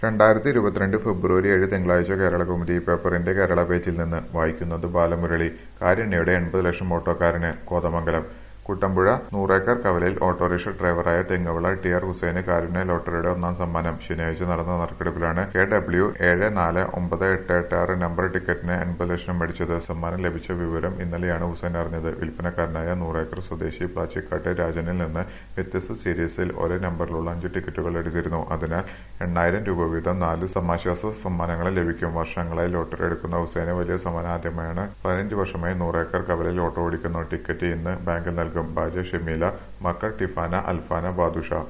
രണ്ടായിരത്തി ഇരുപത്തിരണ്ട് ഫെബ്രുവരി ഏഴ് തിങ്കളാഴ്ച കേരളകൗമുദി പേപ്പറിന്റെ കേരള പേജിൽ നിന്ന് വായിക്കുന്നത് ബാലമുരളി കാരുണ്യയുടെ എൺപത് ലക്ഷം ഓട്ടോക്കാരന് കോതമംഗലം കുട്ടമ്പുഴ നൂറേക്കർ കവലയിൽ ഓട്ടോറിക്ഷ ഡ്രൈവറായ തെങ്ങവിള ടി ആർ ഹുസൈന് കാരുണ്യ ലോട്ടറിയുടെ ഒന്നാം സമ്മാനം ശനിയാഴ്ച നടന്ന നറുക്കെടുപ്പിലാണ് കെ ഡബ്ല്യു ഏഴ് നാല് ഒമ്പത് എട്ട് എട്ട് ആറ് നമ്പർ ടിക്കറ്റിന് എൺപത് ലക്ഷം മേടിച്ചത് സമ്മാനം ലഭിച്ച വിവരം ഇന്നലെയാണ് ഹുസൈൻ അറിഞ്ഞത് വിൽപ്പനക്കാരനായ നൂറേക്കർ സ്വദേശി പ്ലാച്ചിക്കാട്ട് രാജനിൽ നിന്ന് വ്യത്യസ്ത സീരീസിൽ ഒരേ നമ്പറിലുള്ള അഞ്ച് ടിക്കറ്റുകൾ എടുത്തിരുന്നു അതിനാൽ എണ്ണായിരം രൂപ വീതം നാല് സമാശ്വാസ സമ്മാനങ്ങൾ ലഭിക്കും വർഷങ്ങളായി ലോട്ടറി എടുക്കുന്ന ഹുസൈന് വലിയ സമ്മാനം ആദ്യമായാണ് പതിനഞ്ച് വർഷമായി നൂറേക്കർ കവലയിൽ ഓട്ടോ ഓടിക്കുന്നു ടിക്കറ്റ് ഇന്ന് ബാങ്കിൽ നൽകും ഭാര്യ ഷമീല മക്കൾ ടിഫാന അൽഫാന ബാദുഷ